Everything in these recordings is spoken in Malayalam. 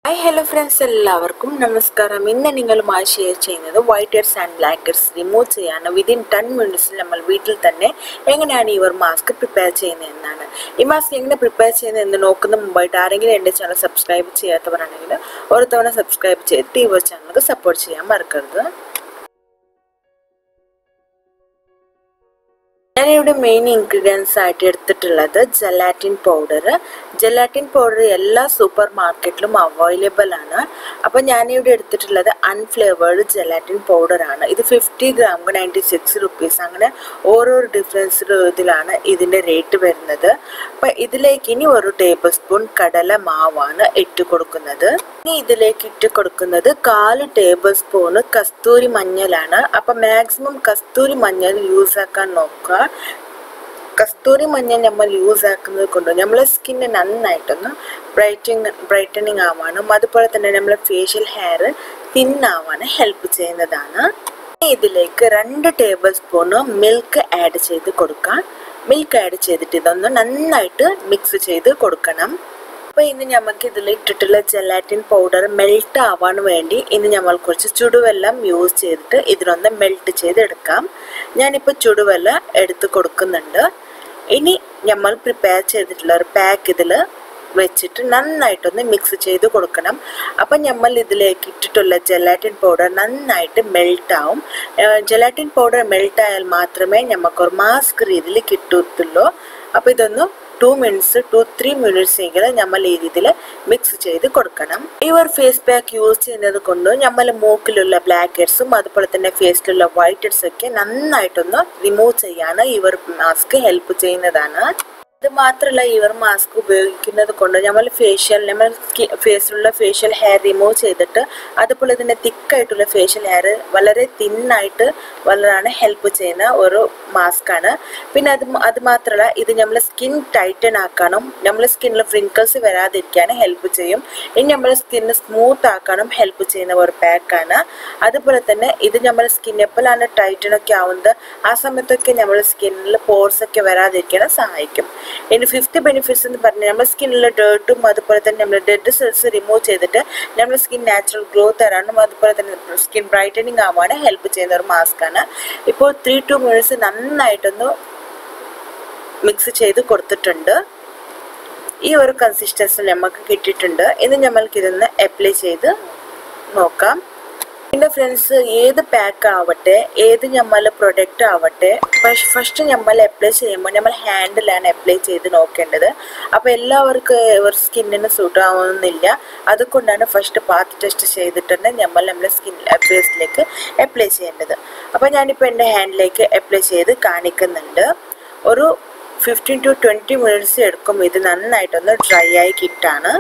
ഹായ് ഹലോ ഫ്രണ്ട്സ് എല്ലാവർക്കും നമസ്കാരം ഇന്ന് നിങ്ങളുമായി ഷെയർ ചെയ്യുന്നത് white heads and black heads remove ചെയ്യാൻ വിതിൻ ടെൻ മിനിറ്റ്സിൽ നമ്മൾ വീട്ടിൽ തന്നെ എങ്ങനെയാണ് ഈ ഒരു മാസ്ക് പ്രിപ്പയർ ചെയ്യുന്നത് എന്നാണ് ഈ മാസ്ക് എങ്ങനെ പ്രിപ്പയർ ചെയ്യുന്നത് എന്ന് നോക്കുന്ന മുമ്പായിട്ട് ആരെങ്കിലും എൻ്റെ ചാനൽ സബ്സ്ക്രൈബ് ചെയ്യാത്തവരാണെങ്കിൽ ഒരു തവണ സബ്സ്ക്രൈബ് ചെയ്തിട്ട് ഈ ഒരു ചാനൽ സപ്പോർട്ട് ചെയ്യാൻ മറക്കരുത് ഞാനിവിടെ മെയിൻ ഇൻഗ്രീഡിയൻസ് ആയിട്ട് എടുത്തിട്ടുള്ളത് ജലാറ്റിൻ പൗഡർ ജലാറ്റിൻ പൗഡർ എല്ലാ സൂപ്പർ മാർക്കറ്റിലും അവൈലബിൾ ആണ് അപ്പോൾ ഞാനിവിടെ എടുത്തിട്ടുള്ളത് അൺഫ്ലേവേർഡ് ജലാറ്റിൻ പൗഡർ ആണ് ഇത് fifty gram ninety six rupees അങ്ങനെ ഓരോ ഡിഫറൻസ് ഇതിലാണ് ഇതിൻ്റെ റേറ്റ് വരുന്നത് അപ്പം ഇതിലേക്ക് ഇനി ഒരു ടേബിൾ സ്പൂൺ കടല മാവാണ് ഇട്ട് കൊടുക്കുന്നത് ഇനി ഇതിലേക്ക് ഇട്ട് കൊടുക്കുന്നത് കാല് ടേബിൾ സ്പൂണ് കസ്തൂരി മഞ്ഞളാണ് അപ്പം മാക്സിമം കസ്തൂരി മഞ്ഞൾ യൂസ് ആക്കാൻ നോക്കുക കസ്തൂരി മഞ്ഞൾ നമ്മൾ യൂസ് ആക്കുന്നത് കൊണ്ട് നമ്മളെ സ്കിന്ന് നന്നായിട്ടൊന്ന് ബ്രൈറ്റിങ് ബ്രൈറ്റനിങ് ആവാനും അതുപോലെ തന്നെ നമ്മളെ ഫേഷ്യൽ ഹെയർ തിന്നാവാനും ഹെൽപ്പ് ചെയ്യുന്നതാണ് ഇതിലേക്ക് രണ്ട് ടേബിൾ സ്പൂണ് മിൽക്ക് ആഡ് ചെയ്ത് കൊടുക്കാം മിൽക്ക് ആഡ് ചെയ്തിട്ട് ഇതൊന്ന് നന്നായിട്ട് മിക്സ് ചെയ്ത് കൊടുക്കണം അപ്പോൾ ഇന്ന് നമുക്ക് ഇതിൽ ഇട്ടിട്ടുള്ള ജെലാറ്റിൻ പൗഡർ മെൽറ്റ് ആവാൻ വേണ്ടി ഇന്ന് നമ്മൾ കുറച്ച് ചുടുവെള്ളം യൂസ് ചെയ്തിട്ട് ഇതിനൊന്ന് മെൽറ്റ് ചെയ്തെടുക്കാം ഞാനിപ്പോൾ ചുടുവെള്ളം എടുത്ത് കൊടുക്കുന്നുണ്ട് ഇനി നമ്മൾ പ്രിപ്പയർ ചെയ്തിട്ടുള്ള ഒരു പാക്ക് ഇതിൽ വെച്ചിട്ട് നന്നായിട്ടൊന്ന് മിക്സ് ചെയ്ത് കൊടുക്കണം അപ്പം നമ്മൾ ഇതിലേക്ക് ഇട്ടിട്ടുള്ള ജെലാറ്റിൻ പൗഡർ നന്നായിട്ട് മെൽറ്റ് ആവും ജെലാറ്റിൻ പൗഡർ മെൽറ്റ് ആയാൽ മാത്രമേ നമുക്കൊരു മാസ്ക് രീതിയിൽ കിട്ടത്തുള്ളൂ അപ്പോൾ ഇതൊന്ന് two minutes two three minutes എങ്കിലും നമ്മൾ ഈ രീതിയിൽ മിക്സ് ചെയ്ത് കൊടുക്കണം ഈ ഒരു ഫേസ് പാക്ക് യൂസ് ചെയ്യുന്നത് കൊണ്ട് നമ്മൾ മൂക്കിലുള്ള ബ്ലാക്ക് ഹെഡ്സും അതുപോലെ തന്നെ ഫേസിലുള്ള വൈറ്റ് ഹെഡ്സ് ഒക്കെ നന്നായിട്ടൊന്ന് റിമൂവ് ചെയ്യാൻ ഈ ഒരു മാസ്ക് ഹെൽപ്പ് ചെയ്യുന്നതാണ് ഇത് മാത്രമല്ല ഈ ഒരു മാസ്ക് ഉപയോഗിക്കുന്നത് കൊണ്ട് നമ്മൾ ഫേഷ്യൽ നമ്മൾ ഫേസിലുള്ള ഫേഷ്യൽ ഹെയർ റിമൂവ് ചെയ്തിട്ട് അതുപോലെ തന്നെ തിക്കായിട്ടുള്ള ഫേഷ്യൽ ഹെയർ വളരെ തിന്നായിട്ട് വളരാൻ ഹെൽപ്പ് ചെയ്യുന്ന ഒരു മാസ്ക് ആണ് പിന്നെ അത് അത് മാത്രമല്ല ഇത് നമ്മളെ സ്കിൻ ടൈറ്റൻ ആക്കാനും നമ്മളെ സ്കിന്നിൽ ഫ്രിങ്കിൾസ് വരാതിരിക്കാനും ഹെൽപ്പ് ചെയ്യും ഇനി നമ്മളെ സ്കിന്ന് സ്മൂത്ത് ആക്കാനും ഹെൽപ്പ് ചെയ്യുന്ന ഒരു പാക്കാണ് അതുപോലെ തന്നെ ഇത് നമ്മുടെ സ്കിൻ എപ്പോഴാണ് ടൈറ്റൻ ഒക്കെ ആവുന്നത് ആ സമയത്തൊക്കെ നമ്മുടെ സ്കിന്നിൽ പോർസ് ഒക്കെ വരാതിരിക്കാനും സഹായിക്കും ഇനി ഫിഫ്ത്ത് ബെനിഫിറ്റ്സ് എന്ന് പറഞ്ഞാൽ നമ്മുടെ സ്കിന്നിലെ ഡേർട്ടും അതുപോലെ തന്നെ നമ്മുടെ ഡെഡ് സെൽസ് റിമൂവ് ചെയ്തിട്ട് നമ്മുടെ സ്കിൻ നാച്ചുറൽ ഗ്രോത്ത് തരാനും അതുപോലെ തന്നെ സ്കിൻ ബ്രൈറ്റനിങ് ആവാനും ഹെൽപ്പ് ചെയ്യുന്ന ഒരു മാസ്ക് ആണ് ഇപ്പോൾ ത്രീ ടു മിനിറ്റ്സ് നന്നായിട്ടൊന്ന് മിക്സ് ചെയ്ത് കൊടുത്തിട്ടുണ്ട് ഈ ഒരു കൺസിസ്റ്റൻസി നമുക്ക് കിട്ടിയിട്ടുണ്ട് ഇനി നമ്മൾക്ക് ഇതൊന്ന് അപ്ലൈ ചെയ്ത് നോക്കാം പിന്നെ ഫ്രണ്ട്സ് ഏത് പാക്ക് ആവട്ടെ ഏത് നമ്മൾ പ്രൊഡക്റ്റ് ആവട്ടെ ഫസ്റ്റ് നമ്മൾ അപ്ലൈ ചെയ്യുമ്പോൾ നമ്മൾ ഹാൻഡിലാണ് അപ്ലൈ ചെയ്ത് നോക്കേണ്ടത് അപ്പോൾ എല്ലാവർക്കും ഒരു സ്കിന്നിന് സൂട്ട് ആവുന്നില്ല അതുകൊണ്ടാണ് ഫസ്റ്റ് പാത്ത് ടെസ്റ്റ് ചെയ്തിട്ടുണ്ട് നമ്മൾ നമ്മുടെ സ്കിൻ ഫേസിലേക്ക് അപ്ലൈ ചെയ്യേണ്ടത് അപ്പോൾ ഞാനിപ്പോൾ എൻ്റെ ഹാൻഡിലേക്ക് അപ്ലൈ ചെയ്ത് കാണിക്കുന്നുണ്ട് ഒരു ഫിഫ്റ്റീൻ ടു ട്വൻറ്റി മിനിറ്റ്സ് എടുക്കും ഇത് നന്നായിട്ടൊന്ന് ഡ്രൈ ആയി കിട്ടാണ്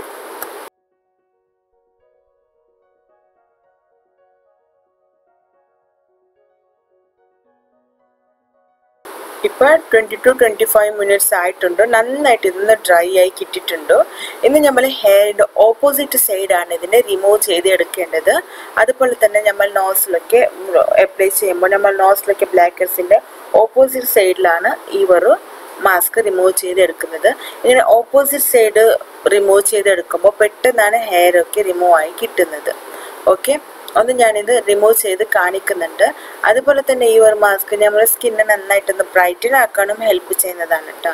ഇപ്പോൾ twenty two twenty five minutes ആയിട്ടുണ്ട് നന്നായിട്ട് ഇതൊന്ന് ഡ്രൈ ആയി കിട്ടിയിട്ടുണ്ട് ഇന്ന് നമ്മൾ ഹെയറിൻ്റെ ഓപ്പോസിറ്റ് സൈഡാണ് ഇതിനെ റിമൂവ് ചെയ്ത് എടുക്കേണ്ടത് അതുപോലെ തന്നെ നമ്മൾ നോസിലൊക്കെ അപ്ലൈ ചെയ്യുമ്പോൾ നമ്മൾ നോസിലൊക്കെ ബ്ലാക്ക് ഹെഡ്സിൻ്റെ ഓപ്പോസിറ്റ് സൈഡിലാണ് ഈ ഒരു മാസ്ക് റിമൂവ് ചെയ്തെടുക്കുന്നത് ഇങ്ങനെ ഓപ്പോസിറ്റ് സൈഡ് റിമൂവ് ചെയ്തെടുക്കുമ്പോൾ പെട്ടെന്നാണ് ഹെയർ ഒക്കെ റിമൂവ് ആയി കിട്ടുന്നത് ഓക്കെ ഒന്ന് ഞാനിത് റിമൂവ് ചെയ്ത് കാണിക്കുന്നുണ്ട് അതുപോലെ തന്നെ ഈ ഒരു മാസ്ക് നമ്മുടെ സ്കിന്നെ നന്നായിട്ടൊന്ന് ബ്രൈറ്റൻ ആക്കാനും ഹെൽപ്പ് ചെയ്യുന്നതാണ് കേട്ടോ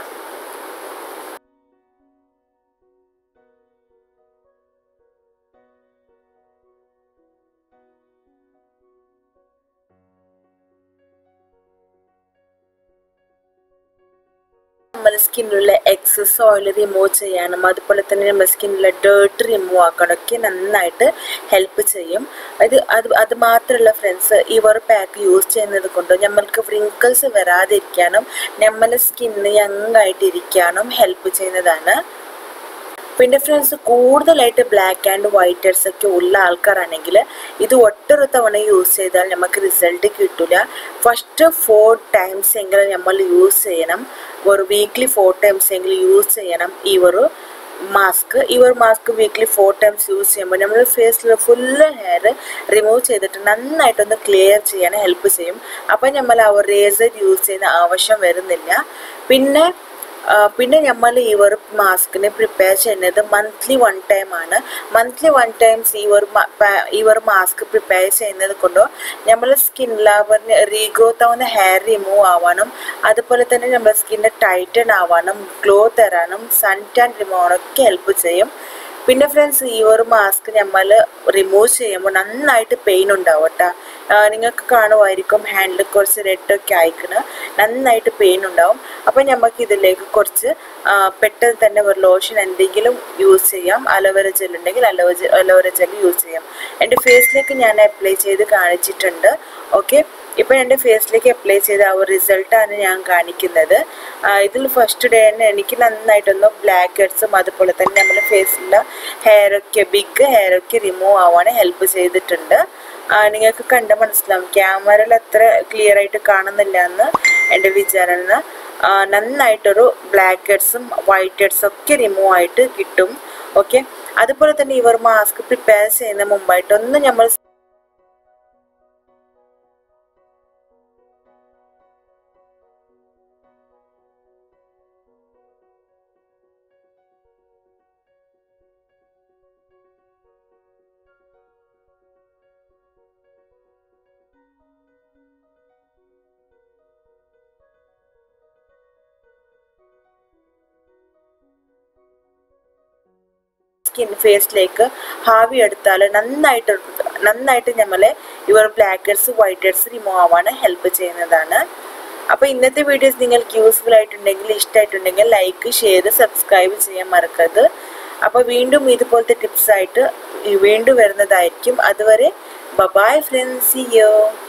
നമ്മുടെ സ്കിന്നിലുള്ള എക്സസ് ഓയിൽ റിമൂവ് ചെയ്യാനും അതുപോലെ തന്നെ നമ്മുടെ സ്കിന്നിലെ ഡേർട്ട് റിമൂവ് ആക്കാനൊക്കെ നന്നായിട്ട് ഹെൽപ്പ് ചെയ്യും അത് അത് അത് മാത്രമല്ല ഫ്രണ്ട്സ് ഈ ഒരു പാക്ക് യൂസ് ചെയ്യുന്നത് കൊണ്ട് നമ്മൾക്ക് വ്രിങ്കിൾസ് വരാതിരിക്കാനും നമ്മളെ സ്കിന്ന് യങ്ങായിട്ടിരിക്കാനും ഹെൽപ്പ് ചെയ്യുന്നതാണ് പിന്നെ ഫ്രണ്ട്സ് കൂടുതലായിട്ട് ബ്ലാക്ക് ആൻഡ് വൈറ്റ് ഹെഡ്സ് ഒക്കെ ഉള്ള ആൾക്കാരാണെങ്കിൽ ഇത് ഒട്ടൊരു തവണ യൂസ് ചെയ്താൽ നമുക്ക് റിസൾട്ട് കിട്ടില്ല ഫസ്റ്റ് ഫോർ ടൈംസ് എങ്കിലും നമ്മൾ യൂസ് ചെയ്യണം ഒരു വീക്ക്ലി ഫോർ ടൈംസ് എങ്കിലും യൂസ് ചെയ്യണം ഈ ഒരു മാസ്ക് ഈ ഒരു mask weekly four times use ചെയ്യുമ്പോൾ നമ്മൾ ഫേസിൽ ഫുള്ള് ഹെയർ റിമൂവ് ചെയ്തിട്ട് നന്നായിട്ടൊന്ന് ക്ലിയർ ചെയ്യാൻ ഹെൽപ്പ് ചെയ്യും അപ്പം നമ്മൾ ആ ഒരു റേസർ യൂസ് ചെയ്യുന്ന ആവശ്യം വരുന്നില്ല പിന്നെ ആ, പിന്നെ നമ്മൾ ഈ ഒരു മാസ്കിനെ പ്രിപ്പയർ ചെയ്യുന്നത് മന്ത്ലി വൺ ടൈം ആണ് മന്ത്ലി വൺ ടൈംസ് ഈ ഒരു മ- പ- ഈ ഒരു മാസ്ക് പ്രിപ്പയർ ചെയ്യുന്നത് കൊണ്ട് നമ്മളെ സ്കിന്നിൽ റീഗ്രോത്ത് ആവുന്ന ഹെയർ റിമൂവ് ആവാനും അതുപോലെ തന്നെ നമ്മുടെ സ്കിന്ന് ടൈറ്റൻ ആവാനും ഗ്ലോ തരാനും സൺ ടാൻ റിമൂവ് ആവാനൊക്കെ ഹെൽപ്പ് ചെയ്യും പിന്നെ ഫ്രണ്ട്സ് ഈ ഒരു മാസ്ക് നമ്മൾ റിമൂവ് ചെയ്യുമ്പോൾ നന്നായിട്ട് പെയിൻ ഉണ്ടാവും കേട്ടോ നിങ്ങൾക്ക് കാണുമായിരിക്കും ഹാൻഡിൽ കുറച്ച് റെഡൊക്കെ അയക്കണ് നന്നായിട്ട് പെയിൻ ഉണ്ടാവും അപ്പം നമുക്ക് ഇതിലേക്ക് കുറച്ച് ആ, പെട്ടെന്ന് തന്നെ ഒരു ലോഷൻ എന്തെങ്കിലും യൂസ് ചെയ്യാം അലോവേര ജെൽ ഉണ്ടെങ്കിൽ അലോവ അലോവേര ജെൽ യൂസ് ചെയ്യാം എൻ്റെ ഫേസിലേക്ക് ഞാൻ അപ്ലൈ ചെയ്ത് കാണിച്ചിട്ടുണ്ട് ഓക്കെ ഇപ്പം എൻ്റെ ഫേസിലേക്ക് അപ്ലൈ ചെയ്ത ആ ഒരു റിസൾട്ടാണ് ഞാൻ കാണിക്കുന്നത് ആ, ഇതിൽ ഫസ്റ്റ് ഡേ തന്നെ എനിക്ക് നന്നായിട്ടൊന്ന് ബ്ലാക്ക് ഹെഡ്സും അതുപോലെ തന്നെ നമ്മുടെ ഫേസിലുള്ള ഹെയറൊക്കെ ബിഗ് ഹെയറൊക്കെ റിമൂവ് ആവാൻ ഹെൽപ്പ് ചെയ്തിട്ടുണ്ട് ആ, നിങ്ങൾക്ക് കണ്ട് മനസ്സിലാവും ക്യാമറയിൽ അത്ര ക്ലിയർ ആയിട്ട് കാണുന്നില്ല എന്ന് എൻ്റെ വിചാരണ ആ, നന്നായിട്ടൊരു ബ്ലാക്ക് ഹെഡ്സും വൈറ്റ് ഹെഡ്സും ഒക്കെ റിമൂവ് ആയിട്ട് കിട്ടും ഓക്കെ അതുപോലെ തന്നെ ഇവർ മാസ്ക് പ്രിപ്പയർ ചെയ്യുന്ന മുമ്പായിട്ട് ഒന്ന് നമ്മൾ സ്കിൻ ഫേസിലേക്ക് ഹാവി എടുത്താൽ നന്നായിട്ട് നന്നായിട്ട് നമ്മളെ ഇവർ black heads white heads remove ആവാൻ ഹെൽപ്പ് ചെയ്യുന്നതാണ് അപ്പോൾ ഇന്നത്തെ വീഡിയോസ് നിങ്ങൾക്ക് യൂസ്ഫുൾ ആയിട്ടുണ്ടെങ്കിൽ ഇഷ്ടമായിട്ടുണ്ടെങ്കിൽ ലൈക്ക് ഷെയർ സബ്സ്ക്രൈബ് ചെയ്യാൻ മറക്കരുത് അപ്പോൾ വീണ്ടും ഇതുപോലത്തെ ടിപ്സ് ആയിട്ട് വീണ്ടും വരുന്നതായിരിക്കും അതുവരെ ബബായ് ഫ്രണ്ട്സ് യോ